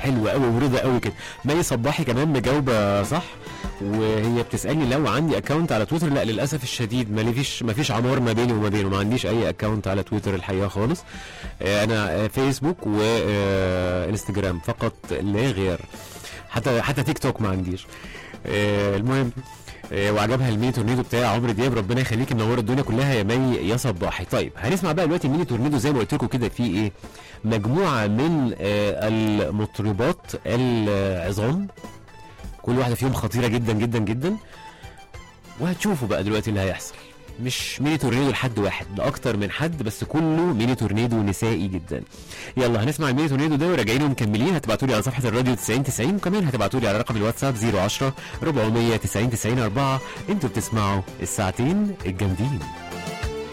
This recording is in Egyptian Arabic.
حلوه قوي ورضا قوي كده مي صباحي كمان مجاوبه صح وهي بتسالني لو عندي اكونت على تويتر لا للاسف الشديد ما فيش ما فيش عمار ما بيني وما بينه ما عنديش اي اكونت على تويتر الحقيقه خالص آه، انا آه، فيسبوك وانستجرام فقط لا غير حتى حتى تيك توك ما عنديش آه، المهم آه، وعجبها الميني تورنيدو بتاع عمرو دياب ربنا يخليك منور الدنيا كلها يا مي يا صباحي طيب هنسمع بقى دلوقتي الميني تورنيدو زي ما قلت لكم كده في ايه مجموعه من آه، المطربات العظام كل واحده فيهم خطيره جدا جدا جدا وهتشوفوا بقى دلوقتي اللي هيحصل مش ميني تورنيدو لحد واحد ده اكتر من حد بس كله ميني تورنيدو نسائي جدا يلا هنسمع الميني تورنيدو ده وراجعين ومكملين هتبعتوا لي على صفحه الراديو 90 90 وكمان هتبعتوا لي على رقم الواتساب 010 490 90 4 انتوا بتسمعوا الساعتين الجامدين